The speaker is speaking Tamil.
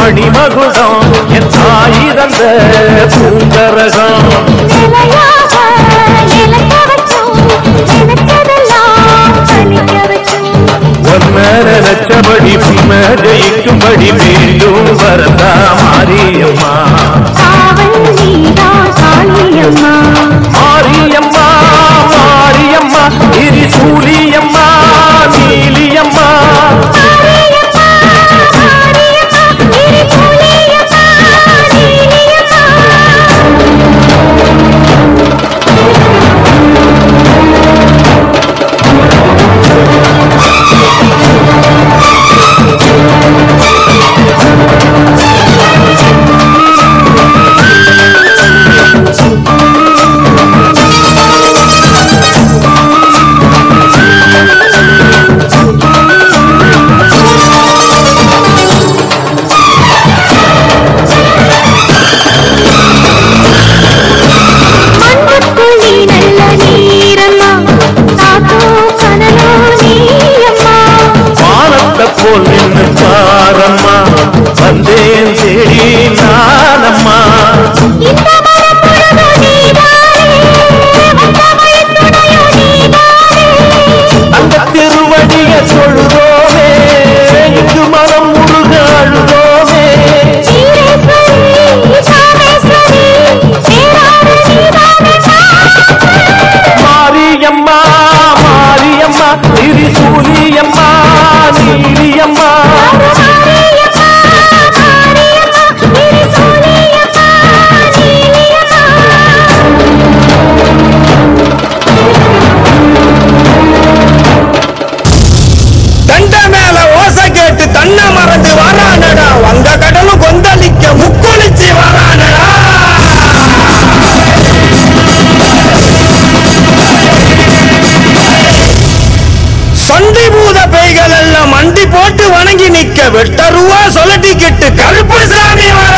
மணிமகுடம் என் தாய் தந்த பூங்கரகம் நிலையாக நிலைக்க வச்சோம் நினைச்சதெல்லாம் பலிக்க வச்சோம் ஒன்ன நினைச்சபடி உண்மை ஜெயிக்கும்படி மீண்டும் வரதா மாரியம்மா காவல் நீதான் காளியம்மா மாரியம்மா மாரியம்மா திரிசூலியம்மா நீலியம்மா மாரியம்மா மாரியம்மா திரிசூலியம்மா நீலியம்மா மண்ணுக்குள் நீ நல்ல நீரம்மா காத்தோ கனலோ நீயம்மா வானத்தை போல் நின்று பாரம்மா வந்தேன் தேடி நானம்மா இந்த மரம் முழுதும் நீதானே வந்த மழைத்துணையோ நீதானே அந்த திருவடிய சொல்லுதோமே இங்கு மனம் முருக அழுதோமே சீரேஸ்வரி சாமேஸ்வரி பேரான நீதானே மாரியம்மா மாரியம்மா திரிசூலியம்மா நீலியம்மா மாரியம்மா மாரியம்மா திரிசூலியம்மா நீலியம்மா தண்ட மேல ஓசை கேட்டு தன்ன மறந்து வரானடா வந்த கடலும் கொந்தளிக்க முக்குளிச்சு வரானடா சொண்டி பூத பேய்கள் எல்லாம் மண்டி போட்டு வணங்கி நிக்க வெட்ட ரூபா சொல்லட்டிக்கிட்டு கருப்பு சாமி வர